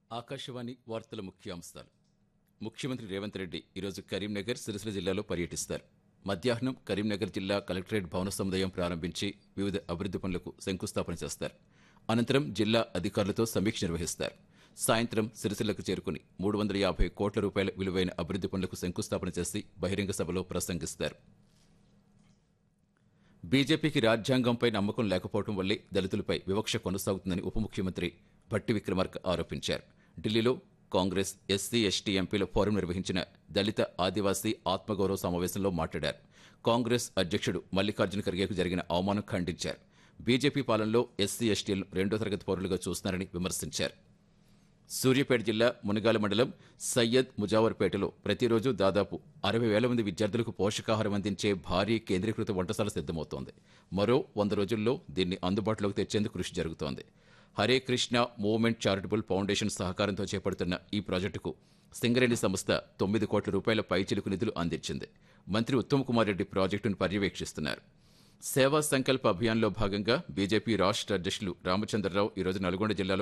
ఆకాశవాణి వార్తల ముఖ్యాంశాలు ముఖ్యమంత్రి రేవంత్ రెడ్డి ఈరోజు కరీంనగర్ సిరిసిల్ల జిల్లాలో పర్యటిస్తారు మధ్యాహ్నం కరీంనగర్ జిల్లా కలెక్టరేట్ భవన సముదాయం ప్రారంభించి వివిధ అభివృద్ధి పనులకు శంకుస్థాపన చేస్తారు అనంతరం జిల్లా అధికారులతో సమీక్ష నిర్వహిస్తారు సాయంత్రం సిరిసిల్లకు చేరుకుని మూడు వందల యాభై కోట్ల రూపాయల విలువైన అభివృద్ధి పనులకు శంకుస్థాపన చేసి బహిరంగ సభలో ప్రసంగిస్తారు బీజేపీకి రాజ్యాంగంపై నమ్మకం లేకపోవడం వల్లే దళితులపై వివక్ష కొనసాగుతుందని ఉప ముఖ్యమంత్రి భట్టి విక్రమార్క ఆరోపించారు ఢిల్లీలో కాంగ్రెస్ ఎస్సీ ఎస్టీ ఎంపీల ఫోరం నిర్వహించిన దళిత ఆదివాసీ ఆత్మగౌరవ సమావేశంలో మాట్లాడారు కాంగ్రెస్ అధ్యక్షుడు మల్లికార్జున ఖర్గేకు జరిగిన అవమానం ఖండించారు బీజేపీ పాలనలో ఎస్సీ ఎస్టీలను రెండో తరగతి పౌరులుగా చూస్తున్నారని విమర్శించారు సూర్యాపేట జిల్లా మునగాల మండలం సయ్యద్ ముజావర్పేటలో ప్రతిరోజు దాదాపు అరవై వేల మంది విద్యార్థులకు పోషకాహారం అందించే భారీ కేంద్రీకృత వంటశాల సిద్ధమవుతోంది మరో వంద రోజుల్లో దీన్ని అందుబాటులోకి తెచ్చేందుకు కృషి జరుగుతోంది Hare Krishna movement charitable foundation సహకారంతో చేపడుతున్న ఈ ప్రాజెక్టుకు సింగరేణి సంస్థ తొమ్మిది కోట్ల రూపాయల పైచిలుకు నిధులు అందించింది మంత్రి ఉత్తమ్ కుమార్ రెడ్డి ప్రాజెక్టును పర్యవేక్షిస్తున్నారు సేవా సంకల్ప అభియాన్లో భాగంగా బీజేపీ రాష్ట్ర అధ్యక్షులు రామచంద్రరావు ఈరోజు నల్గొండ జిల్లాలో